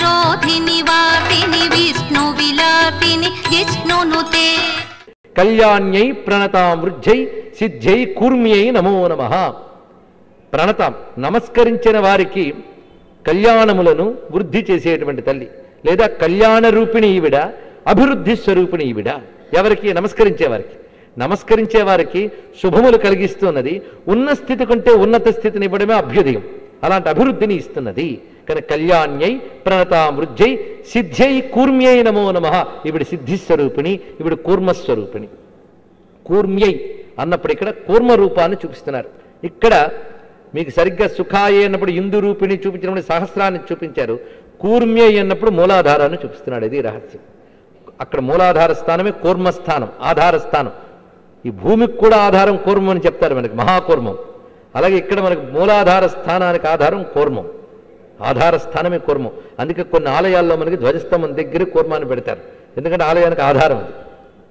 క్రోధిని వాపిని విష్ణు విలాపిని జిష్ణునుతే కళ్యాణ్యై ప్రణతాం వృద్ధై సిద్ధై కూర్మ్యై నమో నమ ప్రణతాం నమస్కరించిన వారికి కళ్యాణములను వృద్ధి చేసేటువంటి తల్లి లేదా కళ్యాణ రూపిణి ఈవిడ అభివృద్ధి స్వరూపిణి ఈవిడ ఎవరికి నమస్కరించే వారికి నమస్కరించే వారికి శుభములు కలిగిస్తున్నది ఉన్న స్థితి కంటే ఉన్నత స్థితిని ఇవ్వడమే అభ్యుదయం అలాంటి అభివృద్ధిని ఇస్తున్నది కానీ కళ్యాణ్యై ప్రణతాం వృద్ధై సిద్ధ్యై కూర్మ్యై నమో నమ ఇవిడ సిద్ధిస్వరూపిణి ఇవిడ కూర్మస్వరూపిణి కూర్మ్యై అన్నప్పుడు ఇక్కడ కూర్మ రూపాన్ని చూపిస్తున్నారు ఇక్కడ మీకు సరిగ్గా సుఖాయే అన్నప్పుడు ఇందు రూపిణి చూపించినప్పుడు సహస్రాన్ని చూపించారు కూర్మ్యై అన్నప్పుడు మూలాధారాన్ని చూపిస్తున్నాడు ఇది రహస్యం అక్కడ మూలాధార స్థానమే కూర్మస్థానం ఆధార స్థానం ఈ భూమికి కూడా ఆధారం కూర్మం అని చెప్తారు మనకి మహాకూర్మం అలాగే ఇక్కడ మనకి మూలాధార స్థానానికి ఆధారం కూర్మం ఆధార స్థానమే కూర్మం అందుకే కొన్ని ఆలయాల్లో మనకి ధ్వజస్తంభం దగ్గర కూర్మాన్ని పెడతారు ఎందుకంటే ఆలయానికి ఆధారం అది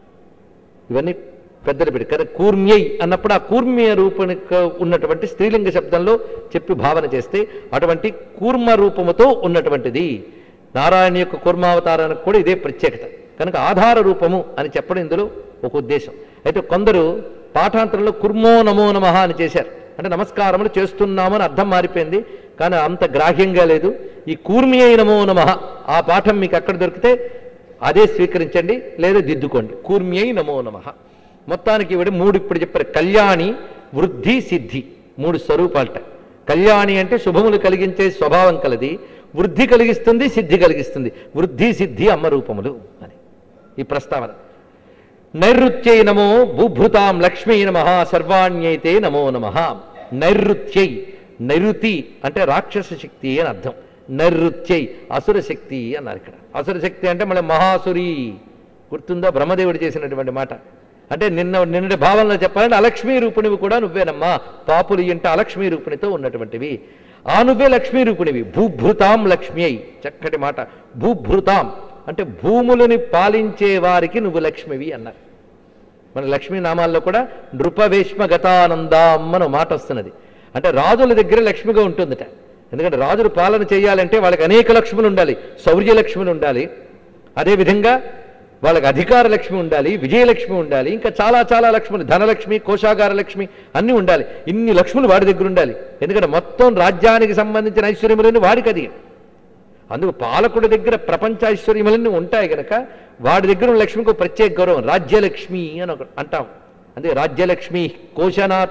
ఇవన్నీ పెద్దలు పెట్టి కానీ కూర్మ్యై అన్నప్పుడు ఆ కూర్మ్య రూపణిక ఉన్నటువంటి స్త్రీలింగ శబ్దంలో చెప్పి భావన చేస్తే అటువంటి కూర్మ రూపముతో ఉన్నటువంటిది నారాయణ యొక్క కూర్మావతారానికి కూడా ఇదే ప్రత్యేకత కనుక ఆధార రూపము అని చెప్పడం ఇందులో ఒక ఉద్దేశం అయితే కొందరు పాఠాంతరంలో కుర్మో నమో నమః అని చేశారు అంటే నమస్కారములు చేస్తున్నామని అర్థం మారిపోయింది కానీ అంత గ్రాహ్యంగా లేదు ఈ కూర్మి అయి నమో నమః ఆ పాఠం మీకు ఎక్కడ దొరికితే అదే స్వీకరించండి లేదా దిద్దుకోండి కూర్మి అయి నమో నమః మొత్తానికి ఇవిడ మూడు ఇప్పుడు చెప్పారు కళ్యాణి వృద్ధి సిద్ధి మూడు స్వరూపాలట కళ్యాణి అంటే శుభములు కలిగించే స్వభావం కలది వృద్ధి కలిగిస్తుంది సిద్ధి కలిగిస్తుంది వృద్ధి సిద్ధి అమ్మ రూపములు అని ఈ ప్రస్తావన నైరుత్యై నమో భూభృతాం లక్ష్మీ నమ సర్వాణ్యైతే నమో నమ నైరుత్యై నైరుతి అంటే రాక్షస శక్తి అని అర్థం నైరుత్యై అసుర శక్తి అన్నారు ఇక్కడ అసుర శక్తి అంటే మళ్ళీ మహాసురి గుర్తుందా బ్రహ్మదేవుడు చేసినటువంటి మాట అంటే నిన్న నిన్నటి భావంలో చెప్పాలంటే అలక్ష్మీ రూపిణివి కూడా నువ్వేనమ్మా పాపులు ఇంట అలక్ష్మీ రూపిణితో ఉన్నటువంటివి ఆ నువ్వే లక్ష్మీ రూపిణివి భూభృతాం లక్ష్మి అయి చక్కటి మాట భూభృతాం అంటే భూములని పాలించే వారికి నువ్వు లక్ష్మివి అన్నారు మన లక్ష్మీ నామాల్లో కూడా నృపవేష్మ గతానందాం అని మాట వస్తున్నది అంటే రాజుల దగ్గర లక్ష్మిగా ఉంటుందట ఎందుకంటే రాజులు పాలన చేయాలంటే వాళ్ళకి అనేక లక్ష్ములు ఉండాలి శౌర్య లక్ష్ములు ఉండాలి అదేవిధంగా వాళ్ళకి అధికార లక్ష్మి ఉండాలి విజయలక్ష్మి ఉండాలి ఇంకా చాలా చాలా లక్ష్ములు ధనలక్ష్మి కోశాగార లక్ష్మి అన్నీ ఉండాలి ఇన్ని లక్ష్ములు వాడి దగ్గర ఉండాలి ఎందుకంటే మొత్తం రాజ్యానికి సంబంధించిన ఐశ్వర్యములన్నీ వాడికి అది అందుకు పాలకుడి దగ్గర ప్రపంచ ఐశ్వర్యములన్నీ ఉంటాయి కనుక వాడి దగ్గర ఉన్న లక్ష్మికి ఒక ప్రత్యేక గౌరవం రాజ్యలక్ష్మి అని ఒక అంటాం అందుకే రాజ్యలక్ష్మి కోశనాథ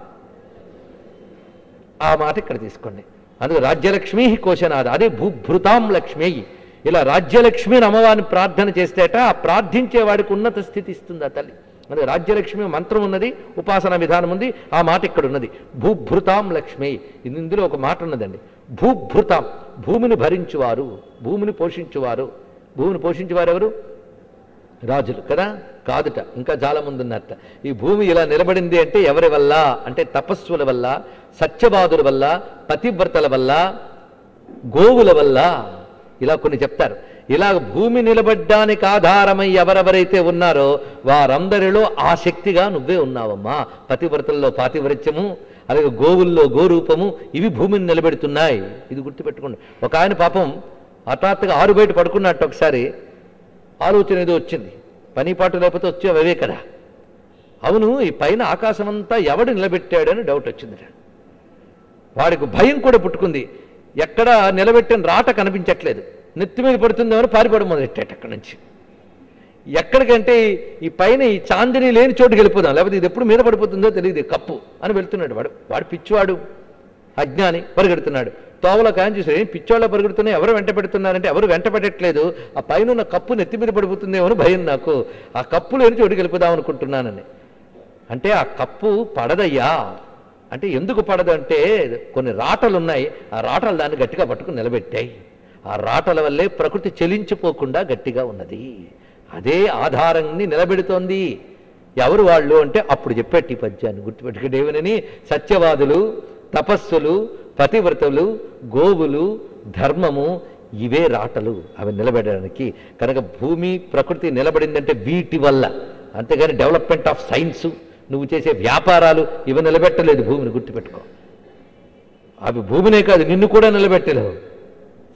ఆ మాట ఇక్కడ తీసుకోండి అందుకే రాజ్యలక్ష్మి కోశనాథ అదే భూభృతాం లక్ష్మి ఇలా రాజ్యలక్ష్మి అని అమ్మవారిని ప్రార్థన చేస్తేట ఆ ప్రార్థించే వాడికి ఉన్నత స్థితి ఇస్తుంది ఆ తల్లి అందుకే రాజ్యలక్ష్మి మంత్రం ఉన్నది ఉపాసన విధానం ఉంది ఆ మాట ఇక్కడ ఉన్నది భూభృతాం లక్ష్మి ఇది ఇందులో ఒక మాట ఉన్నదండి భూభృతాం భూమిని భరించువారు భూమిని పోషించువారు భూమిని పోషించేవారు ఎవరు రాజులు కదా కాదుట ఇంకా చాలా మంది ఉన్నారట ఈ భూమి ఇలా నిలబడింది అంటే ఎవరి వల్ల అంటే తపస్సుల వల్ల సత్యవాదుల వల్ల పతివ్రతల వల్ల గోవుల వల్ల ఇలా కొన్ని చెప్తారు ఇలా భూమి నిలబడ్డానికి ఆధారమై ఎవరెవరైతే ఉన్నారో వారందరిలో ఆ శక్తిగా నువ్వే ఉన్నావమ్మా పతివ్రతల్లో పాతివ్రత్యము అలాగే గోవుల్లో గోరూపము ఇవి భూమిని నిలబెడుతున్నాయి ఇది గుర్తుపెట్టుకోండి ఒక ఆయన పాపం హఠాత్తుగా ఆరు బయట పడుకున్నట్టు ఒకసారి ఆలోచన ఏదో వచ్చింది పని పాటు లేకపోతే వచ్చే అవే కదా అవును ఈ పైన ఆకాశం అంతా ఎవడు నిలబెట్టాడని డౌట్ వచ్చిందిట వాడికి భయం కూడా పుట్టుకుంది ఎక్కడ నిలబెట్టిన రాట కనిపించట్లేదు నెత్తి మీద పడుతుందేమో పారిపోవడం మొదలెట్టాడు అక్కడి నుంచి ఎక్కడికంటే ఈ పైన ఈ చాందిని లేని చోటుకి వెళ్ళిపోదాం లేకపోతే ఇది ఎప్పుడు మీద పడిపోతుందో తెలియదు కప్పు అని వెళ్తున్నాడు వాడు వాడు పిచ్చివాడు అజ్ఞాని పరిగెడుతున్నాడు తోవలో కాయం చూసాడు ఏం పిచ్చోళ్ళ పరిగెడుతున్నాయి ఎవరు వెంట పెడుతున్నారంటే ఎవరు వెంట పెట్టట్లేదు ఆ పైన ఉన్న కప్పు నెత్తి మీద పడిపోతుందేమో అని భయం నాకు ఆ కప్పు లేని చోటుకి వెళ్ళిపోదాం అనుకుంటున్నానని అంటే ఆ కప్పు పడదయ్యా అంటే ఎందుకు పడదు అంటే కొన్ని రాటలు ఉన్నాయి ఆ రాటలు దాన్ని గట్టిగా పట్టుకుని నిలబెట్టాయి ఆ రాటల వల్లే ప్రకృతి చెలించిపోకుండా గట్టిగా ఉన్నది అదే ఆధారాన్ని నిలబెడుతోంది ఎవరు వాళ్ళు అంటే అప్పుడు చెప్పేటి ఈ పద్యాన్ని గుర్తుపెట్టుకునేవనని సత్యవాదులు తపస్సులు పతివ్రతలు గోవులు ధర్మము ఇవే రాటలు అవి నిలబెట్టడానికి కనుక భూమి ప్రకృతి నిలబడిందంటే వీటి వల్ల అంతేగాని డెవలప్మెంట్ ఆఫ్ సైన్స్ నువ్వు చేసే వ్యాపారాలు ఇవి నిలబెట్టలేదు భూమిని గుర్తుపెట్టుకో అవి భూమినే కాదు నిన్ను కూడా నిలబెట్టలేవు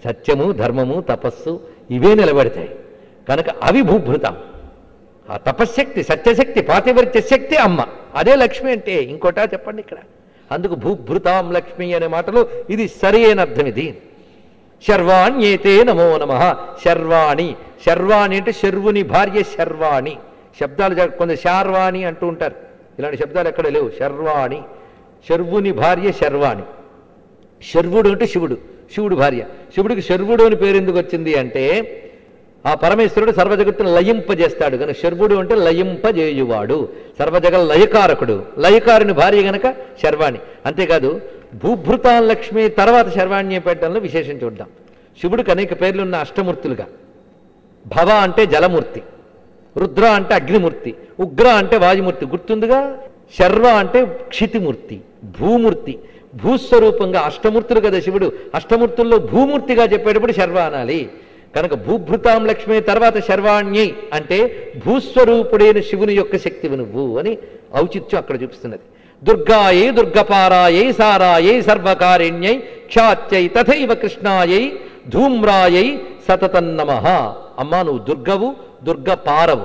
సత్యము ధర్మము తపస్సు ఇవే నిలబడతాయి కనుక అవి భూభృతం ఆ తపశ్శక్తి సత్యశక్తి పాతివర్త్య శక్తి అమ్మ అదే లక్ష్మి అంటే ఇంకోటా చెప్పండి ఇక్కడ అందుకు భూభృతాం లక్ష్మి అనే మాటలో ఇది సరి అయిన అర్థం ఇది శర్వాణ్యేతే నమో నమ శర్వాణి శర్వాణి అంటే శర్వుని భార్య శర్వాణి శబ్దాలు జా- కొంత శార్వాణి అంటూ ఉంటారు ఇలాంటి శబ్దాలు ఎక్కడ లేవు శర్వాణి శర్వుని భార్య శర్వాణి శర్వుడు అంటే శివుడు శివుడు భార్య శివుడికి శర్వుడు అని పేరు ఎందుకు వచ్చింది అంటే ఆ పరమేశ్వరుడు సర్వజగత్తును లయింపజేస్తాడు కనుక శర్వుడు అంటే లయింపజేయువాడు సర్వజగ లయకారకుడు లయకారుని భార్య గనక శర్వాణి అంతేకాదు భూభృతాన్ లక్ష్మి తర్వాత శర్వాణ్య పెట్టడంలో విశేషం చూద్దాం శివుడికి అనేక పేర్లు ఉన్న అష్టమూర్తులుగా భవ అంటే జలమూర్తి రుద్ర అంటే అగ్నిమూర్తి ఉగ్ర అంటే వాయుమూర్తి గుర్తుందిగా శర్వ అంటే క్షితిమూర్తి భూమూర్తి భూస్వరూపంగా అష్టమూర్తులు కదా శివుడు అష్టమూర్తుల్లో భూమూర్తిగా చెప్పేటప్పుడు శర్వ అనాలి కనుక భూభృతాం లక్ష్మి తర్వాత శర్వాణ్యై అంటే భూస్వరూపుడైన శివుని యొక్క శక్తివి నువ్వు అని ఔచిత్యం అక్కడ చూపిస్తున్నది దుర్గాయై దుర్గపారాయై సారాయై సర్వకారిణ్యై క్షాత్యై తథైవ కృష్ణాయై ధూమ్రాయై సతతన్నమ అమ్మా నువ్వు దుర్గవు దుర్గపారవు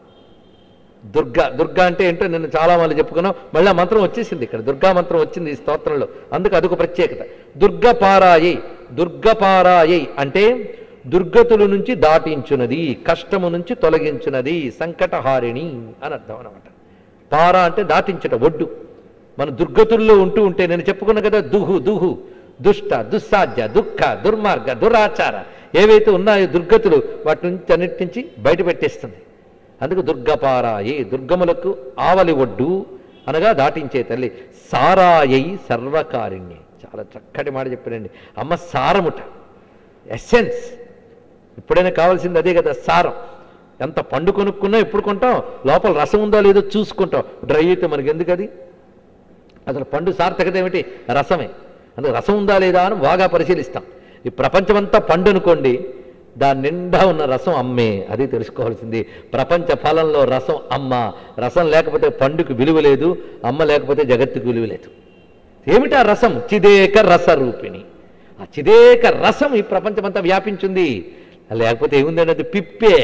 దుర్గ దుర్గ అంటే ఏంటో నేను చాలా మంది చెప్పుకున్నాం మళ్ళీ ఆ మంత్రం వచ్చేసింది ఇక్కడ దుర్గా మంత్రం వచ్చింది ఈ స్తోత్రంలో అందుకు అదొక ప్రత్యేకత దుర్గపారాయై దుర్గపారాయై అంటే దుర్గతుల నుంచి దాటించున్నది కష్టము నుంచి తొలగించున్నది సంకటహారిణి అని అర్థం అనమాట పార అంటే దాటించట ఒడ్డు మన దుర్గతుల్లో ఉంటూ ఉంటే నేను చెప్పుకున్నా కదా దుహు దుహు దుష్ట దుస్సాధ్య దుఃఖ దుర్మార్గ దురాచార ఏవైతే ఉన్నాయో దుర్గతులు వాటి నుంచి అన్నిటి నుంచి బయట పెట్టేస్తుంది అందుకు దుర్గపారాయి దుర్గములకు ఆవలి ఒడ్డు అనగా దాటించే తల్లి సారాయై సర్వకారిణ్యై చాలా చక్కటి మాట చెప్పారండి అమ్మ సారముట ఎస్సెన్స్ ఇప్పుడైనా కావాల్సింది అదే కదా సారం ఎంత పండు కొనుక్కున్నా ఎప్పుడు కొంటాం లోపల రసం ఉందో లేదో చూసుకుంటాం డ్రై అయితే మనకి ఎందుకు అది అసలు పండు సార్థకత ఏమిటి రసమే అందుకు రసం ఉందా లేదా అని బాగా పరిశీలిస్తాం ఈ ప్రపంచమంతా పండు అనుకోండి దాని నిండా ఉన్న రసం అమ్మే అది తెలుసుకోవాల్సింది ప్రపంచ ఫలంలో రసం అమ్మ రసం లేకపోతే పండుకు విలువ లేదు అమ్మ లేకపోతే జగత్తుకు విలువ లేదు ఏమిటా రసం చిదేక రస రూపిణి ఆ చిదేక రసం ఈ ప్రపంచమంతా వ్యాపించింది లేకపోతే ఏముందండి అది పిప్పే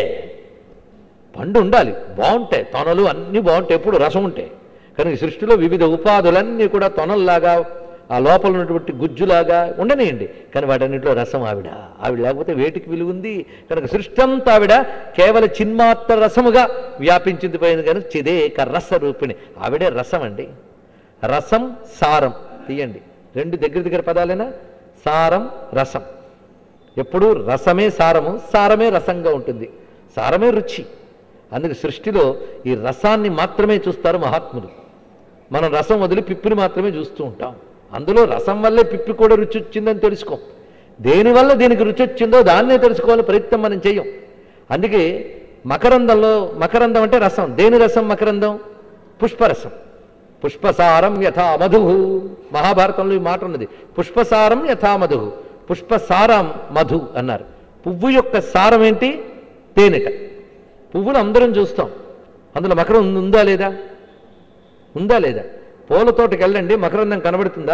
పండు ఉండాలి బాగుంటాయి తొనలు అన్నీ బాగుంటాయి ఎప్పుడు రసం ఉంటాయి కానీ ఈ సృష్టిలో వివిధ ఉపాధులన్నీ కూడా తొనల్లాగా ఆ లోపల ఉన్నటువంటి గుజ్జులాగా ఉండనియండి కానీ వాటన్నింటిలో రసం ఆవిడ ఆవిడ లేకపోతే వేటికి విలువ ఉంది కనుక సృష్టి అంతా ఆవిడ కేవల చిన్మాత్ర రసముగా వ్యాపించింది పోయింది కానీ చిదేక రస రూపిణి ఆవిడే రసం అండి రసం సారం తీయండి రెండు దగ్గర దగ్గర పదాలేనా సారం రసం ఎప్పుడు రసమే సారము సారమే రసంగా ఉంటుంది సారమే రుచి అందుకే సృష్టిలో ఈ రసాన్ని మాత్రమే చూస్తారు మహాత్ములు మనం రసం వదిలి పిప్పిని మాత్రమే చూస్తూ ఉంటాం అందులో రసం వల్లే పిప్పి కూడా రుచి వచ్చిందని తెలుసుకోం దేనివల్ల దీనికి రుచి వచ్చిందో దాన్నే తెలుసుకోవాలి ప్రయత్నం మనం చేయం అందుకే మకరందంలో మకరందం అంటే రసం దేని రసం మకరందం పుష్పరసం పుష్పసారం యథా మధు మహాభారతంలో ఈ మాట ఉన్నది పుష్పసారం యథా మధు పుష్పసారం మధు అన్నారు పువ్వు యొక్క సారం ఏంటి తేనెట పువ్వులు అందరం చూస్తాం అందులో మకరం ఉంది- ఉందా లేదా ఉందా లేదా పూల తోటకి వెళ్ళండి మకరందం కనబడుతుందా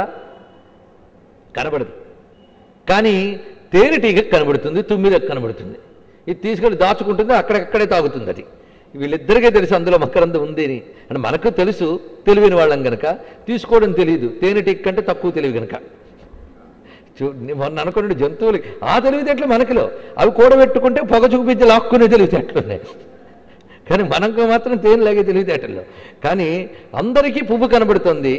కనబడదు కానీ తేనెటీగకు కనబడుతుంది తుమ్మిదకు కనబడుతుంది ఇది తీసుకెళ్ళి దాచుకుంటుంది అక్కడక్కడే తాగుతుంది అది వీళ్ళిద్దరికీ తెలుసు అందులో మకరందం ఉంది అని అని మనకు తెలుసు తెలివిన వాళ్ళం గనక తీసుకోవడం తెలియదు తేనెటీగ కంటే తక్కువ తెలివి గనక చూ నీ మొన్న అనుకున్న జంతువులకి ఆ తెలివితేటలు మనకిలో అవి కూడబెట్టుకుంటే పొగ చూపించి లాక్కునే తెలివితేటలు ఉన్నాయి కానీ మనకు మాత్రం తేనెలాగే తెలివితేటల్లో కానీ అందరికీ పువ్వు కనబడుతుంది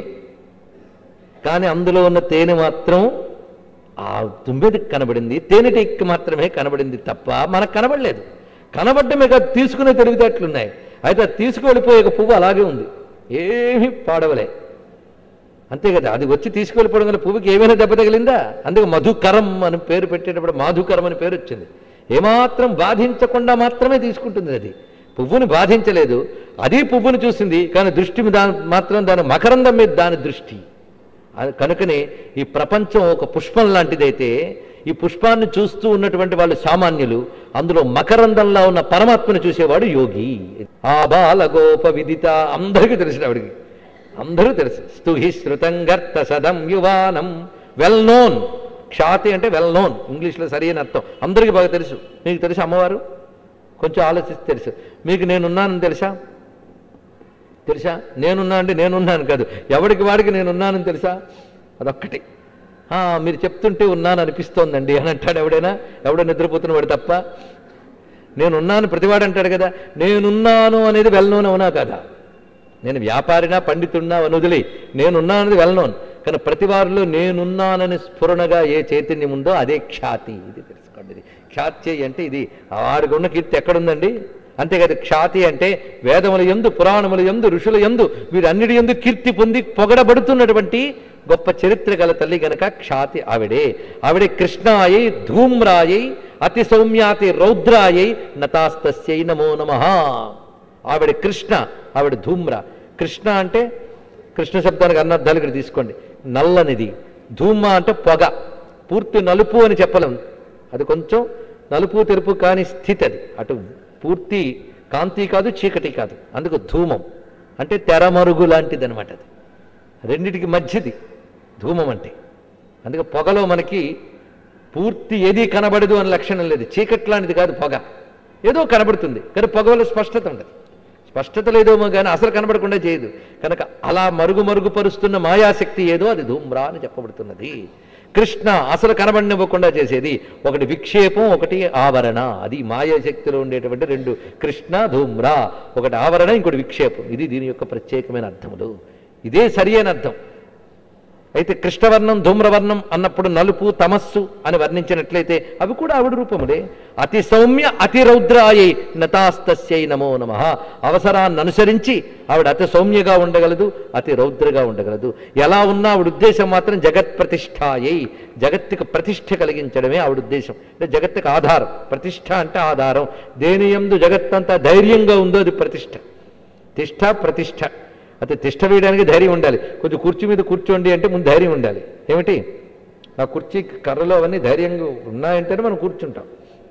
కానీ అందులో ఉన్న తేనె మాత్రం ఆ తుమ్మెదికి కనబడింది తేనెటీకి మాత్రమే కనబడింది తప్ప మనకు కనబడలేదు కనబడ్డమే కాదు తీసుకునే తెలివితేటలున్నాయి అయితే అది తీసుకువెళ్ళిపోయే ఒక పువ్వు అలాగే ఉంది ఏమీ పాడవలే అంతే కదా అది వచ్చి తీసుకెళ్ళిపోవడం వల్ల పువ్వుకి ఏమైనా దెబ్బ తగిలిందా అందుకే మధుకరం అని పేరు పెట్టేటప్పుడు మాధుకరం అని పేరు వచ్చింది ఏమాత్రం బాధించకుండా మాత్రమే తీసుకుంటుంది అది పువ్వుని బాధించలేదు అది పువ్వుని చూసింది కానీ దృష్టి దాని మాత్రం దాని మకరందం మీద దాని దృష్టి అది కనుకనే ఈ ప్రపంచం ఒక పుష్పం లాంటిదైతే ఈ పుష్పాన్ని చూస్తూ ఉన్నటువంటి వాళ్ళు సామాన్యులు అందులో మకరందంలో ఉన్న పరమాత్మను చూసేవాడు యోగి ఆ బాలగోప విదిత అందరికీ తెలిసిన ఆవిడికి అందరూ తెలుసు స్తుహి శృతం గర్త సదం యువానం వెల్ నోన్ ఖ్యాతి అంటే వెల్ నోన్ ఇంగ్లీష్లో సరి అని అర్థం అందరికీ బాగా తెలుసు మీకు తెలుసు అమ్మవారు కొంచెం ఆలోచిస్తే తెలుసు మీకు నేనున్నానని తెలుసా తెలుసా నేనున్నా అంటే నేనున్నాను కాదు ఎవడికి వాడికి నేనున్నానని తెలుసా అదొక్కటి "ఆ, మీరు చెప్తుంటే ఉన్నాను అనిపిస్తోందండి అని అంటాడు ఎవడైనా ఎవడో నిద్రపోతున్నవాడు తప్ప నేనున్నాను ప్రతివాడు అంటాడు కదా నేనున్నాను అనేది వెల్నోన్ అవునా కదా నేను వ్యాపారినా పండితున్నా అని వదిలి నేనున్నానది వెల్నోన్ కానీ ప్రతి వారిలో నేనున్నానని స్ఫురణగా ఏ చైతన్యం ఉందో అదే ఖ్యాతి ఇది తెలుసుకోండి ఇది ఖ్యాతి అంటే ఇది వాడికి ఉన్న కీర్తి ఎక్కడుందండి అంతేకాదు ఖ్యాతి అంటే వేదముల ఎందు పురాణముల ఎందు ఋషుల ఎందు వీరన్నిటి ఎందు కీర్తి పొంది పొగడబడుతున్నటువంటి గొప్ప చరిత్ర గల తల్లి గనక ఖ్యాతి ఆవిడే ఆవిడే కృష్ణాయై ధూమ్రాయై అతి సౌమ్యాతి రౌద్రాయై నతాస్తస్యై నమో నమః ఆవిడ కృష్ణ ఆవిడ ధూమ్ర కృష్ణ అంటే కృష్ణ శబ్దానికి అన్నర్థాలు ఇక్కడ తీసుకోండి నల్లనిది ధూమ అంటే పొగ పూర్తి నలుపు అని చెప్పలేం అది కొంచెం నలుపు తెలుపు కాని స్థితి అది అటు పూర్తి కాంతి కాదు చీకటి కాదు అందుకు ధూమం అంటే తెరమరుగు లాంటిది అనమాట అది రెండిటికి మధ్యది ధూమం అంటే అందుకే పొగలో మనకి పూర్తి ఏది కనబడదు అని లక్షణం లేదు చీకటి లాంటిది కాదు పొగ ఏదో కనబడుతుంది కానీ పొగలో స్పష్టత ఉండదు స్పష్టత లేదేమో కానీ అసలు కనబడకుండా చేయదు కనుక అలా మరుగు మరుగుపరుస్తున్న మాయాశక్తి ఏదో అది ధూమ్రా అని చెప్పబడుతున్నది కృష్ణ అసలు కనబడినివ్వకుండా చేసేది ఒకటి విక్షేపం ఒకటి ఆవరణ అది మాయాశక్తిలో ఉండేటువంటి రెండు కృష్ణ ధూమ్ర ఒకటి ఆవరణ ఇంకోటి విక్షేపం ఇది దీని యొక్క ప్రత్యేకమైన అర్థములు ఇదే సరి అయిన అర్థం అయితే కృష్ణవర్ణం ధూమ్రవర్ణం అన్నప్పుడు నలుపు తమస్సు అని వర్ణించినట్లయితే అవి కూడా ఆవిడ రూపములే అతి సౌమ్య అతి రౌద్రాయై నతాస్తస్యై నమో నమ అవసరాన్ని అనుసరించి ఆవిడ అతి సౌమ్యగా ఉండగలదు అతి రౌద్రగా ఉండగలదు ఎలా ఉన్నా ఆవిడ ఉద్దేశం మాత్రం జగత్ ప్రతిష్టాయై జగత్తుకు ప్రతిష్ఠ కలిగించడమే ఆవిడ ఉద్దేశం అంటే జగత్తుకు ఆధారం ప్రతిష్ఠ అంటే ఆధారం దేని ఎందు జగత్తంతా ధైర్యంగా ఉందో అది ప్రతిష్ఠ తిష్ట ప్రతిష్ఠ అయితే తిష్ట వేయడానికి ధైర్యం ఉండాలి కొంచెం కుర్చీ మీద కూర్చోండి అంటే ముందు ధైర్యం ఉండాలి ఏమిటి ఆ కుర్చీ కర్రలో అవన్నీ ధైర్యంగా ఉన్నాయంటేనే మనం కూర్చుంటాం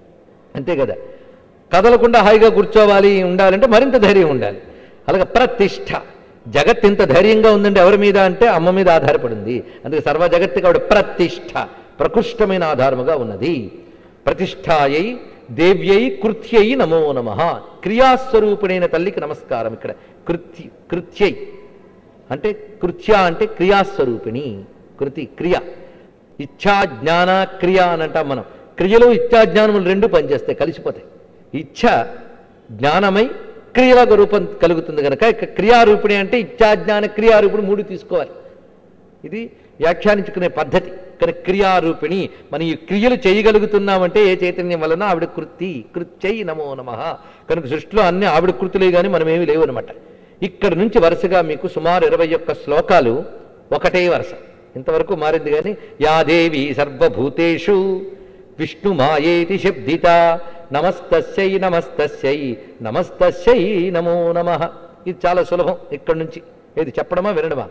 అంతే కదా కదలకుండా హాయిగా కూర్చోవాలి ఉండాలంటే మరింత ధైర్యం ఉండాలి అలాగే ప్రతిష్ఠ జగత్ ఇంత ధైర్యంగా ఉందంటే ఎవరి మీద అంటే అమ్మ మీద ఆధారపడింది అందుకే సర్వ జగత్తుకి ఆవిడ ప్రతిష్ఠ ప్రకృష్టమైన ఆధారముగా ఉన్నది ప్రతిష్టాయై దేవ్యై కృత్యై నమో నమ క్రియాస్వరూపుడైన తల్లికి నమస్కారం ఇక్కడ కృత్య కృత్యై అంటే కృత్య అంటే క్రియాస్వరూపిణి కృతి క్రియ ఇచ్ఛా జ్ఞాన క్రియ అని అంటాం మనం క్రియలు ఇచ్ఛా జ్ఞానములు రెండు పనిచేస్తాయి కలిసిపోతాయి ఇచ్ఛ జ్ఞానమై క్రియలాగా రూపం కలుగుతుంది కనుక ఇక క్రియారూపిణి అంటే ఇచ్ఛా జ్ఞాన క్రియారూపిణి మూడు తీసుకోవాలి ఇది వ్యాఖ్యానించుకునే పద్ధతి కానీ క్రియారూపిణి మనం ఈ క్రియలు చేయగలుగుతున్నామంటే ఏ చైతన్యం వలన ఆవిడ కృతి కృత్యై నమో నమ కనుక సృష్టిలో అన్ని ఆవిడ కృతులే కానీ మనమేమి లేవు అనమాట ఇక్కడ నుంచి వరుసగా మీకు సుమారు ఇరవై ఒక్క శ్లోకాలు ఒకటే వరుస ఇంతవరకు మారింది కానీ యాదేవి సర్వభూతేషు విష్ణు మాయేతి శబ్దిత నమస్తస్యై నమస్తస్యై నమస్తస్యై నమో నమ ఇది చాలా సులభం ఇక్కడి నుంచి ఏది చెప్పడమా వినడమా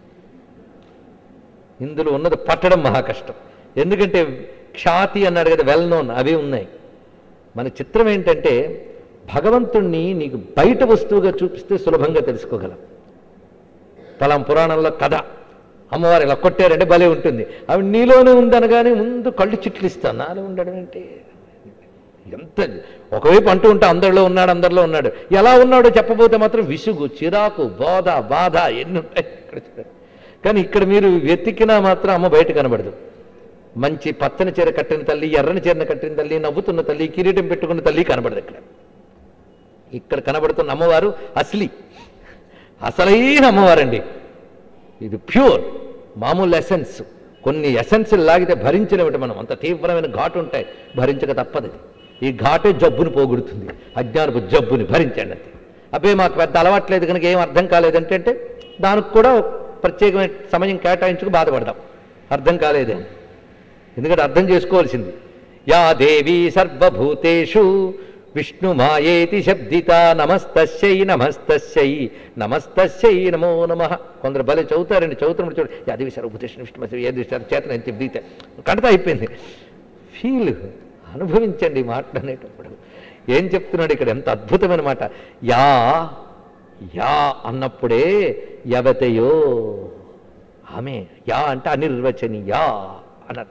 ఇందులో ఉన్నది పట్టడం మహా కష్టం ఎందుకంటే ఖ్యాతి అన్నాడు కదా వెల్ నోన్ అవే ఉన్నాయి మన చిత్రం ఏంటంటే భగవంతుణ్ణి నీకు బయట వస్తువుగా చూపిస్తే సులభంగా తెలుసుకోగలం పలాం పురాణంలో కథ అమ్మవారు ఇలా కొట్టారంటే భలే ఉంటుంది అవి నీలోనే ఉందనగానే ముందు కళ్ళు చిట్లిస్తాను నాలో ఉండడం ఏంటి ఎంత ఒకవైపు అంటూ ఉంటే అందరిలో ఉన్నాడు అందరిలో ఉన్నాడు ఎలా ఉన్నాడో చెప్పబోతే మాత్రం విసుగు చిరాకు బోధ బాధ ఎన్ని ఉంటాయి ఇక్కడ చూడండి. కానీ ఇక్కడ మీరు వెతికినా మాత్రం అమ్మ బయట కనబడదు మంచి పచ్చని చీర కట్టిన తల్లి ఎర్రని చీరను కట్టిన తల్లి నవ్వుతున్న తల్లి కిరీటం పెట్టుకున్న తల్లి కనబడదు ఇక్కడ ఇక్కడ కనబడుతున్న అమ్మవారు అసలి అసలైన అమ్మవారండి ఇది ప్యూర్ మామూలు ఎసెన్స్ కొన్ని ఎసెన్స్ లాగితే భరించలేమిటి మనం అంత తీవ్రమైన ఘాటు ఉంటాయి భరించక తప్పదు ఇది. ఈ ఘాటే జబ్బుని పోగొడుతుంది అజ్ఞానపు జబ్బుని భరించండి అంతే అబ్బే మాకు పెద్ద అలవాట్లేదు కనుక ఏం అర్థం కాలేదంటే అంటే దానికి కూడా ఒక ప్రత్యేకమైన సమయం కేటాయించుకు బాధపడదాం అర్థం కాలేదే ఎందుకంటే అర్థం చేసుకోవాల్సింది యా దేవి సర్వభూతేషు విష్ణు మాయేతి శబ్దిత నమస్తస్యై నమస్తస్యై నమస్తస్యై నమో నమ కొందరు భలే చదువుతారండి చదువుతున్నప్పుడు చూడు యా దేవి సర్వభూతేషు విష్ణు ఏది చేతన ఎంత శబ్దిత కడత అయిపోయింది ఫీల్ అనుభవించండి మాట్లాడేటప్పుడు ఏం చెప్తున్నాడు ఇక్కడ ఎంత అద్భుతమైన మాట యా యా అన్నప్పుడే యవతయో ఆమె యా అంటే అనిర్వచనీయా అని అర్థం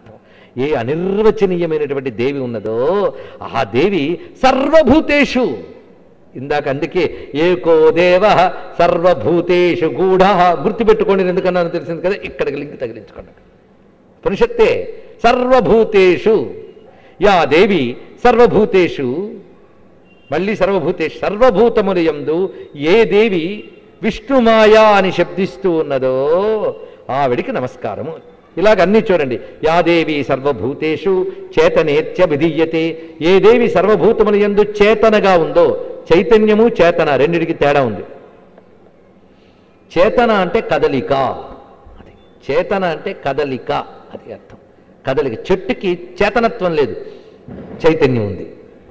ఏ అనిర్వచనీయమైనటువంటి దేవి ఉన్నదో ఆ దేవి సర్వభూతేషు ఇందాక అందుకే ఏకో దేవ సర్వభూతేషు గూఢ గుర్తుపెట్టుకోండి ఎందుకన్నాను తెలిసింది కదా ఇక్కడికి లింక్ తగిలించుకోండి పురుషత్తే సర్వభూతేషు యా దేవి సర్వభూతేషు మళ్ళీ సర్వభూతేషు సర్వభూతములు యందు ఏ దేవి విష్ణుమాయా అని శబ్దిస్తూ ఉన్నదో ఆవిడికి నమస్కారము ఇలాగ అన్నీ చూడండి యా దేవి సర్వభూతేషు చేతనేత్య విధీయతే ఏ దేవి సర్వభూతములు యందు చేతనగా ఉందో చైతన్యము చేతన రెండిటికి తేడా ఉంది చేతన అంటే కదలిక అది చేతన అంటే కదలిక అది అర్థం కదలిక చెట్టుకి చేతనత్వం లేదు చైతన్యం ఉంది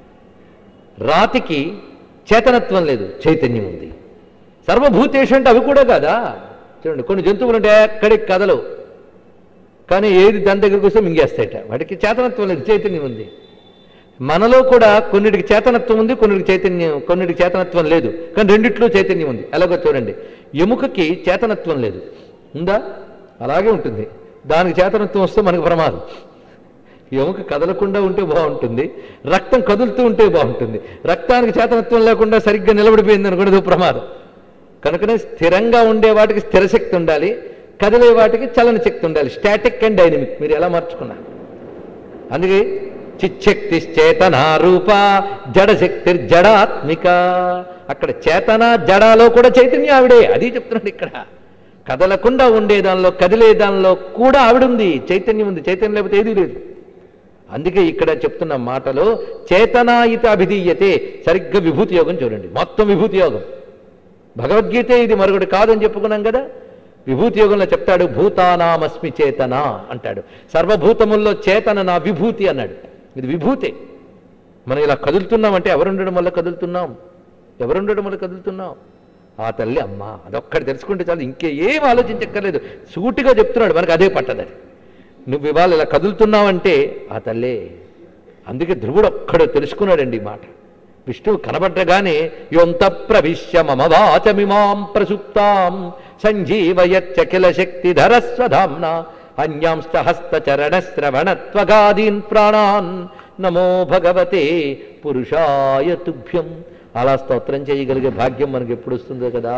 రాతికి చేతనత్వం లేదు చైతన్యం ఉంది సర్వభూతేషు అంటే అవి కూడా కాదా చూడండి కొన్ని జంతువులు అంటే ఎక్కడికి కదలవు కానీ ఏది దాని దగ్గరికి వస్తే మింగేస్తాయట వాటికి చేతనత్వం లేదు చైతన్యం ఉంది మనలో కూడా కొన్నిటికి చేతనత్వం ఉంది కొన్నిటికి చైతన్యం కొన్నిటికి చేతనత్వం లేదు కానీ రెండిట్లో చైతన్యం ఉంది ఎలాగో చూడండి ఎముకకి చేతనత్వం లేదు ఉందా అలాగే ఉంటుంది దానికి చేతనత్వం వస్తే మనకు ప్రమాదం ఎముక కదలకుండా ఉంటే బాగుంటుంది రక్తం కదులుతూ ఉంటే బాగుంటుంది రక్తానికి చేతనత్వం లేకుండా సరిగ్గా నిలబడిపోయింది అనుకునేది ప్రమాదం కనుకనే స్థిరంగా ఉండే వాటికి స్థిరశక్తి ఉండాలి కదిలే వాటికి చలన శక్తి ఉండాలి స్టాటిక్ అండ్ డైనమిక్ మీరు ఎలా మార్చుకున్నారు అందుకే చిచ్చక్తి చేతన రూప జడశక్తి జడాత్మిక అక్కడ చేతన జడాలో కూడా చైతన్యం ఆవిడే అది చెప్తున్నాడు ఇక్కడ కదలకుండా ఉండే దానిలో కదిలే దానిలో కూడా ఆవిడుంది చైతన్యం ఉంది చైతన్యం లేకపోతే ఏదీ లేదు అందుకే ఇక్కడ చెప్తున్న మాటలో చేతనాయిత అభిధీయతే సరిగ్గా విభూతి యోగం చూడండి మొత్తం విభూతి యోగం భగవద్గీతే ఇది మరొకటి కాదని చెప్పుకున్నాం కదా విభూతి యోగంలో చెప్తాడు భూతానామస్మి చేతన అంటాడు సర్వభూతముల్లో చేతన నా విభూతి అన్నాడు ఇది విభూతే మనం ఇలా కదులుతున్నామంటే ఎవరుండడం వల్ల కదులుతున్నాం ఎవరుండడం వల్ల కదులుతున్నాం ఆ తల్లి అమ్మ అదొక్కటి తెలుసుకుంటే చాలు ఇంకే ఏం ఆలోచించక్కర్లేదు సూటిగా చెప్తున్నాడు మనకు అదే పట్టదని నువ్వు ఇవాళ ఇలా కదులుతున్నావంటే ఆ తల్లే అందుకే ధ్రువుడు ఒక్కడు తెలుసుకున్నాడండి ఈ మాట విష్ణువు కనబడ్డగానే యొంత ప్రవిశ్య మమ వాచమిమాం ప్రసుప్తాం సంజీవయచ్చకిల శక్తిధర స్వధామ్న అన్యాంశ్చ హస్తచరణ శ్రవణత్వగాదీన్ ప్రాణాన్ నమో భగవతే పురుషాయ తుభ్యం అలా స్తోత్రం చేయగలిగే భాగ్యం మనకి ఎప్పుడు వస్తుందో కదా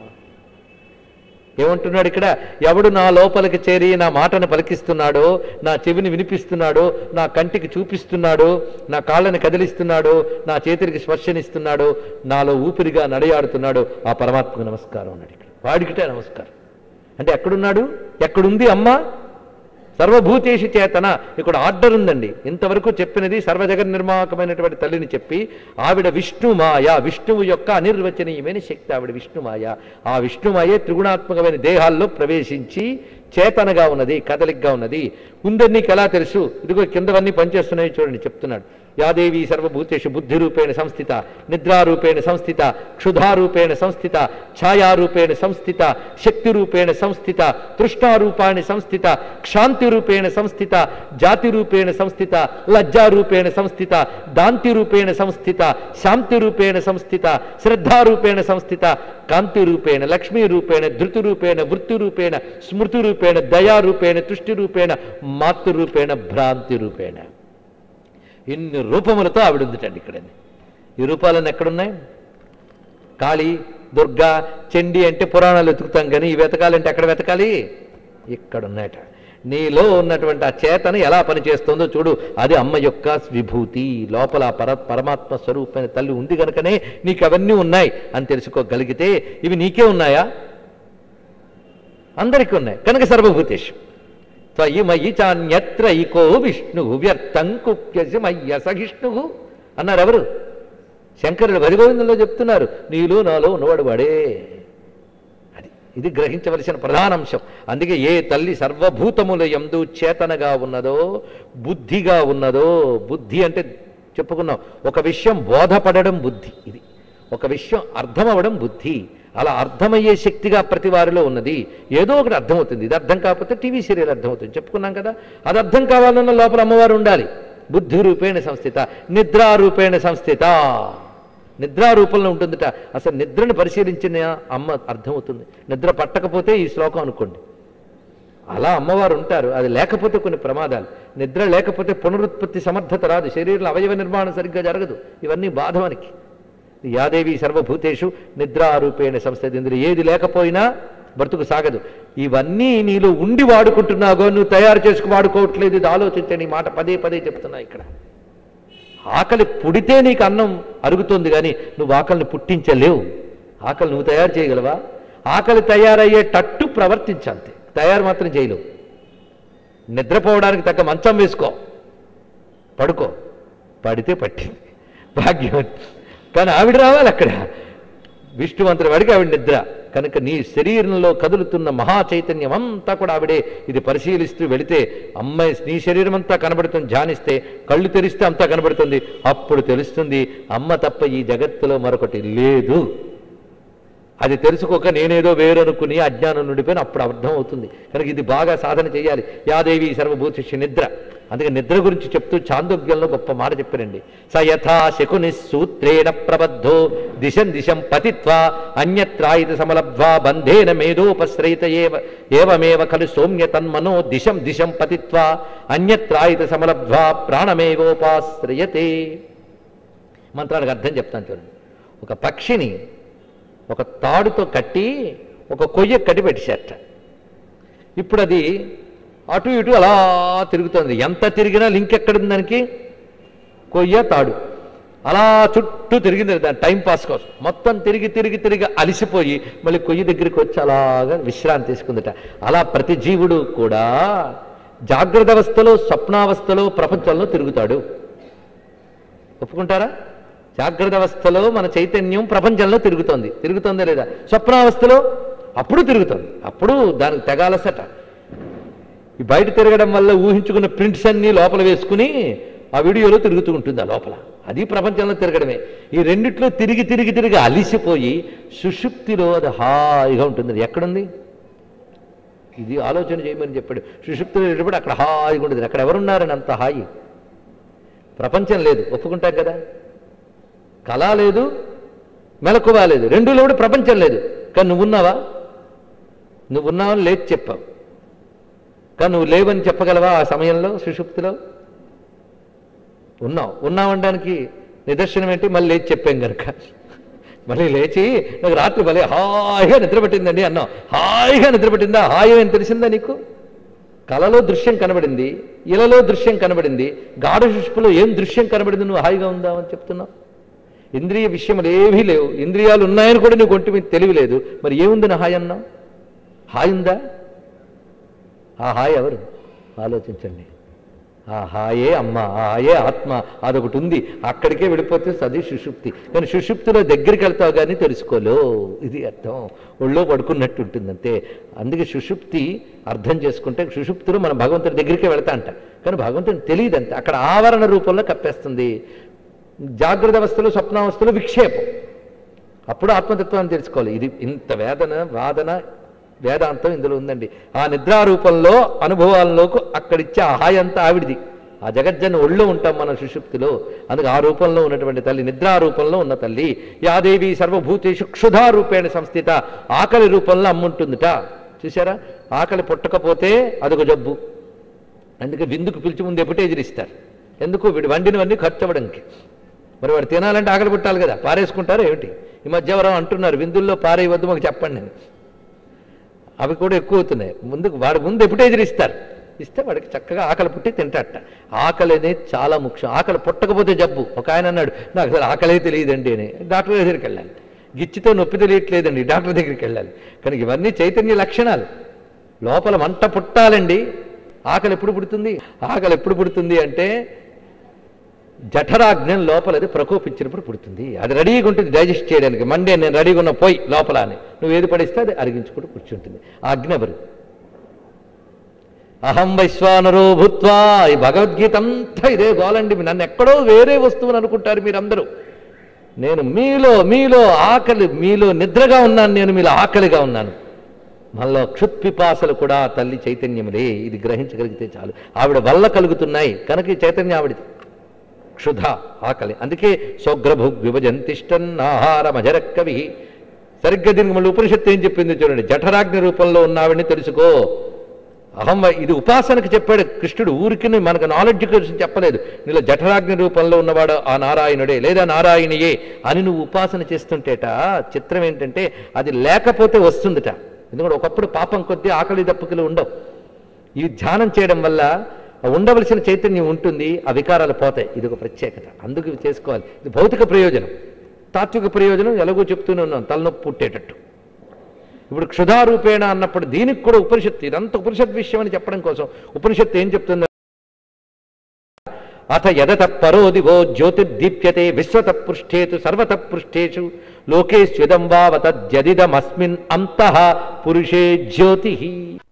ఏమంటున్నాడు ఇక్కడ ఎవడు నా లోపలికి చేరి నా మాటను పలికిస్తున్నాడో నా చెవిని వినిపిస్తున్నాడో నా కంటికి చూపిస్తున్నాడో నా కాళ్ళని కదిలిస్తున్నాడో నా చేతికి స్పర్శనిస్తున్నాడో నాలో ఊపిరిగా నడయాడుతున్నాడో ఆ పరమాత్మకు నమస్కారం అన్నాడు ఇక్కడ వాడికిటే నమస్కారం అంటే ఎక్కడున్నాడు ఎక్కడుంది అమ్మ సర్వభూతేషు చేతన ఇక్కడ ఆర్డర్ ఉందండి ఇంతవరకు చెప్పినది సర్వజగన్ నిర్మాకమైనటువంటి తల్లిని చెప్పి ఆవిడ విష్ణుమాయ విష్ణువు యొక్క అనిర్వచనీయమైన శక్తి ఆవిడ విష్ణుమాయ ఆ విష్ణుమాయే త్రిగుణాత్మకమైన దేహాల్లో ప్రవేశించి చేతనగా ఉన్నది కదలిగ్గా ఉన్నది ఉందని నీకు ఎలా తెలుసు ఇదిగో కిందవన్నీ పనిచేస్తున్నాయి చూడండి చెప్తున్నాడు యాదేవి సర్వభూతేషు బుద్ధిరూపేణ సంస్థిత నిద్రారూపేణ సంస్థిత క్షుధారూపేణ సంస్థిత ఛాయారూపేణ సంస్థిత శక్తిరూపేణ సంస్థిత తృష్ణారూపాణి సంస్థిత క్షాంతిరూపేణ సంస్థిత జాతిరూపేణ సంస్థిత లజ్జారూపేణ సంస్థిత దాంతిరూపేణ సంస్థిత శాంతిరూపేణ సంస్థిత శ్రద్ధారూపేణ సంస్థిత కాంతిరూపేణ లక్ష్మీరూపేణ ధృతిరూపేణ వృత్తిరూపేణ స్మృతిరూపేణ దయారూపేణ తుష్టిరూపేణ మాతృరూపేణ భ్రాంతిరూపేణ ఇన్ని రూపములతో ఆవిడ ఉందిటండి ఇక్కడ ఈ రూపాలన్నీ ఎక్కడున్నాయి కాళీ దుర్గా చండి అంటే పురాణాలు వెతుకుతాం కానీ ఈ వెతకాలంటే ఎక్కడ వెతకాలి ఇక్కడ ఉన్నాయట నీలో ఉన్నటువంటి ఆ చేతన ఎలా పనిచేస్తుందో చూడు అది అమ్మ యొక్క విభూతి లోపల ఆ పర పరమాత్మ స్వరూపమైన తల్లి ఉంది కనుకనే నీకు అవన్నీ ఉన్నాయి అని తెలుసుకోగలిగితే ఇవి నీకే ఉన్నాయా అందరికీ ఉన్నాయి కనుక సర్వభూతేషు త్వయి మయి చాన్యత్ర ఇకో విష్ణు వ్యర్థం కుప్యసి మయ్య సహిష్ణు అన్నారు ఎవరు శంకరుడు భరిగోవిందంలో చెప్తున్నారు నీలో నాలో ఉన్నవాడు వాడే అది ఇది గ్రహించవలసిన ప్రధాన అంశం అందుకే ఏ తల్లి సర్వభూతముల ఎందు చేతనగా ఉన్నదో బుద్ధిగా ఉన్నదో బుద్ధి అంటే చెప్పుకున్నాం ఒక విషయం బోధపడడం బుద్ధి ఇది ఒక విషయం అర్థమవడం బుద్ధి అలా అర్థమయ్యే శక్తిగా ప్రతి వారిలో ఉన్నది ఏదో ఒకటి అర్థమవుతుంది ఇది అర్థం కాకపోతే టీవీ సీరియల్ అర్థమవుతుంది చెప్పుకున్నాం కదా అది అర్థం కావాలన్న లోపల అమ్మవారు ఉండాలి బుద్ధి రూపేణ సంస్థిత నిద్రారూపేణ సంస్థిత నిద్రారూపంలో ఉంటుందిట అసలు నిద్రను పరిశీలించిన అమ్మ అర్థమవుతుంది నిద్ర పట్టకపోతే ఈ శ్లోకం అనుకోండి అలా అమ్మవారు ఉంటారు అది లేకపోతే కొన్ని ప్రమాదాలు నిద్ర లేకపోతే పునరుత్పత్తి సమర్థత రాదు శరీరంలో అవయవ నిర్మాణం సరిగ్గా జరగదు ఇవన్నీ బాధవనికి యాదేవి సర్వభూతేషు నిద్రారూపేణ సంస్థ ఇందులో ఏది లేకపోయినా బ్రతుకు సాగదు ఇవన్నీ నీలో ఉండి వాడుకుంటున్నాగో నువ్వు తయారు చేసుకు వాడుకోవట్లేదు ఇది ఆలోచించండి ఈ మాట పదే పదే చెప్తున్నా ఇక్కడ ఆకలి పుడితే నీకు అన్నం అరుగుతుంది కానీ నువ్వు ఆకలిని పుట్టించలేవు ఆకలి నువ్వు తయారు చేయగలవా ఆకలి తయారయ్యేటట్టు ప్రవర్తించంతే తయారు మాత్రం చేయలేవు నిద్రపోవడానికి తగ్గ మంచం వేసుకో పడుకో పడితే పట్టింది భాగ్యం కానీ ఆవిడ రావాలి అక్కడ విష్ణువంతుడి వాడికి ఆవిడ నిద్ర కనుక నీ శరీరంలో కదులుతున్న మహా చైతన్యం అంతా కూడా ఆవిడే ఇది పరిశీలిస్తూ వెళితే అమ్మాయి నీ శరీరం అంతా కనబడుతుంది ధ్యానిస్తే కళ్ళు తెరిస్తే అంతా కనబడుతుంది అప్పుడు తెలుస్తుంది అమ్మ తప్ప ఈ జగత్తులో మరొకటి లేదు అది తెలుసుకోక నేనేదో వేరనుకుని అజ్ఞానం నుండిపోయిన అప్పుడు అర్థం అవుతుంది కనుక ఇది బాగా సాధన చేయాలి యాదేవి సర్వభూతిష్య నిద్ర అందుకే నిద్ర గురించి చెప్తూ చాందోగ్యంలో గొప్ప మాట చెప్పారండి స యథా శకుని సూత్రేణ ప్రబద్ధో దిశం దిశం పతిత్వా అన్యత్రాయిత సమలబ్ధ్వా బంధేన మేధోపశ్రయిత ఏవ ఏవమేవ ఖలు సౌమ్య తన్మనో దిశం దిశం పతిత్వా అన్యత్రాయిత సమలబ్ధ్వా ప్రాణమేవోపాశ్రయతే మంత్రానికి అర్థం చెప్తాను చూడండి ఒక పక్షిని ఒక తాడుతో కట్టి ఒక కొయ్య కట్టి పెట్టేశారట ఇప్పుడు అది అటు ఇటు అలా తిరుగుతుంది ఎంత తిరిగినా లింక్ ఎక్కడుంది దానికి కొయ్య తాడు అలా చుట్టూ తిరిగింది దాని టైం పాస్ కోసం మొత్తం తిరిగి తిరిగి తిరిగి అలిసిపోయి మళ్ళీ కొయ్యి దగ్గరికి వచ్చి అలాగా విశ్రాంతి తీసుకుందట అలా ప్రతి జీవుడు కూడా జాగ్రత్త అవస్థలో స్వప్నావస్థలో ప్రపంచంలో తిరుగుతాడు ఒప్పుకుంటారా జాగ్రత్త అవస్థలో మన చైతన్యం ప్రపంచంలో తిరుగుతోంది తిరుగుతోందా లేదా స్వప్నావస్థలో అప్పుడు తిరుగుతోంది అప్పుడు దానికి తెగాలసట ఈ బయట తిరగడం వల్ల ఊహించుకున్న ప్రింట్స్ అన్నీ లోపల వేసుకుని ఆ వీడియోలో తిరుగుతూ ఉంటుంది ఆ లోపల అది ప్రపంచంలో తిరగడమే ఈ రెండిట్లో తిరిగి తిరిగి తిరిగి అలిసిపోయి సుషుప్తిలో అది హాయిగా ఉంటుంది అది ఎక్కడుంది ఇది ఆలోచన చేయమని చెప్పాడు సుషుప్తిలో వెళ్ళినప్పుడు అక్కడ హాయిగా ఉంటుంది అక్కడ ఎవరున్నారని అంత హాయి ప్రపంచం లేదు ఒప్పుకుంటాం కదా కళ లేదు మెలకువ లేదు రెండులో కూడా ప్రపంచం లేదు కానీ నువ్వున్నావా నువ్వున్నావని లేచి చెప్పావు కానీ నువ్వు లేవని చెప్పగలవా ఆ సమయంలో సుషుప్తిలో ఉన్నావు ఉన్నావనడానికి నిదర్శనం ఏంటి మళ్ళీ లేచి చెప్పాం కనుక మళ్ళీ లేచి నాకు రాత్రి భలే హాయిగా నిద్రపట్టిందండి అన్నావు హాయిగా నిద్రపట్టిందా హాయి అని తెలిసిందా నీకు కలలో దృశ్యం కనబడింది ఇలలో దృశ్యం కనబడింది గాఢ సుష్పులో ఏం దృశ్యం కనబడింది నువ్వు హాయిగా ఉందామని చెప్తున్నావు ఇంద్రియ విషయములు ఏవీ లేవు ఇంద్రియాలు ఉన్నాయని కూడా నీకు ఒంటి మీద తెలివి లేదు మరి ఏముంది నా హాయి అన్నావు హాయి ఉందా ఆ హాయి ఎవరు ఆలోచించండి ఆ హాయే అమ్మ ఆ హాయే ఆత్మ అదొకటి ఉంది అక్కడికే వెళ్ళిపోతే అది సుషుప్తి కానీ సుషుప్తిలో దగ్గరికి వెళ్తావు కానీ తెలుసుకోలో ఇది అర్థం ఒళ్ళో పడుకున్నట్టు ఉంటుంది అంతే అందుకే సుషుప్తి అర్థం చేసుకుంటే సుషుప్తిలో మన భగవంతుడి దగ్గరికే వెళ్తా అంట కానీ భగవంతుని తెలియదు అంతే అక్కడ ఆవరణ రూపంలో కప్పేస్తుంది జాగ్రత్త అవస్థలో స్వప్నావస్థలో విక్షేపం అప్పుడు ఆత్మతత్వాన్ని తెలుసుకోవాలి ఇది ఇంత వేదన వాదన వేదాంతం ఇందులో ఉందండి ఆ నిద్రారూపంలో అనుభవాల్లోకి అక్కడిచ్చే ఆ హాయి అంతా ఆవిడిది ఆ జగజ్జన ఒళ్ళో ఉంటాం మన సుషుప్తిలో అందుకే ఆ రూపంలో ఉన్నటువంటి తల్లి నిద్రారూపంలో ఉన్న తల్లి యాదేవి సర్వభూతేషు క్షుధారూపేణ సంస్థిత ఆకలి రూపంలో అమ్ముంటుందిట చూసారా ఆకలి పుట్టకపోతే అదొక జబ్బు అందుకే విందుకు పిలిచి ముందు ఎప్పుటేజీలు ఇస్తారు ఎందుకు వీడు వండినవన్నీ ఖర్చు అవ్వడానికి మరి వాడు తినాలంటే ఆకలి పుట్టాలి కదా పారేసుకుంటారు ఏమిటి ఈ మధ్య ఎవరో అంటున్నారు విందుల్లో పారేయవద్దు మాకు చెప్పండి నేను అవి కూడా ఎక్కువ అవుతున్నాయి ముందు వాడి ముందు ఎప్పుడైతే ఇస్తారు ఇస్తే వాడికి చక్కగా ఆకలి పుట్టి తింటాట ఆకలి అనేది చాలా ముఖ్యం ఆకలి పుట్టకపోతే జబ్బు ఒక ఆయన అన్నాడు నాకు అసలు ఆకలే తెలియదండి అని డాక్టర్ దగ్గరికి వెళ్ళాలి గిచ్చితో నొప్పి తెలియట్లేదండి డాక్టర్ దగ్గరికి వెళ్ళాలి కనుక ఇవన్నీ చైతన్య లక్షణాలు లోపల మంట పుట్టాలండి ఆకలి ఎప్పుడు పుడుతుంది ఆకలి ఎప్పుడు పుడుతుంది అంటే జఠరాగ్నం లోపల అది ప్రకోపించినప్పుడు పుడుతుంది అది రెడీగా ఉంటుంది డైజెస్ట్ చేయడానికి మండే నేను రెడీగా ఉన్న పోయి లోపల అని నువ్వు ఏది పడిస్తే అది అరిగించుకుంటూ కూర్చుంటుంది ఆ అగ్ని ఎవరు అహం వైశ్వానరో భూత్వా ఈ భగవద్గీత అంతా ఇదే గోలండి నన్ను ఎక్కడో వేరే వస్తువుని అనుకుంటారు మీరందరూ నేను మీలో మీలో ఆకలి మీలో నిద్రగా ఉన్నాను నేను మీలో ఆకలిగా ఉన్నాను మనలో క్షుత్పిపాసలు కూడా తల్లి చైతన్యములే ఇది గ్రహించగలిగితే చాలు ఆవిడ వల్ల కలుగుతున్నాయి కనుక ఈ చైతన్యం ఆవిడది క్షుధ ఆకలి అందుకే సోగ్రభు విభజంతిష్టన్ ఆహారమజర కవి సరిగ్గా దీనికి మళ్ళీ ఉపనిషత్తు ఏం చెప్పింది చూడండి జఠరాగ్ని రూపంలో ఉన్నావిని తెలుసుకో అహం వై- ఇది ఉపాసనకు చెప్పాడు కృష్ణుడు ఊరికి మనకు నాలెడ్జ్ కోసం చెప్పలేదు నీలో జఠరాగ్ని రూపంలో ఉన్నవాడు ఆ నారాయణుడే లేదా నారాయణియే అని నువ్వు ఉపాసన చేస్తుంటేట చిత్రం ఏంటంటే అది లేకపోతే వస్తుందిట ఎందుకంటే ఒకప్పుడు పాపం కొద్దీ ఆకలి దప్పుకులు ఉండవు ఈ ధ్యానం చేయడం వల్ల ఉండవలసిన చైతన్యం ఉంటుంది ఆ వికారాలు పోతాయి ఇది ఒక ప్రత్యేకత అందుకు ఇవి చేసుకోవాలి ఇది భౌతిక ప్రయోజనం తాత్విక ప్రయోజనం ఎలాగో చెప్తూనే ఉన్నాం తలనొప్పి పుట్టేటట్టు ఇప్పుడు క్షుధారూపేణ అన్నప్పుడు దీనికి కూడా ఉపనిషత్తు ఇదంతా ఉపనిషత్ విషయం అని చెప్పడం కోసం ఉపనిషత్తు ఏం చెప్తుంది అథ యదత పరో దివో జ్యోతిర్దీప్యతే విశ్వత పృష్ఠేతు సర్వత పృష్ఠేషు లోకేష్విదం వావతద్యదిదమస్మిన్ అంతః పురుషే జ్యోతి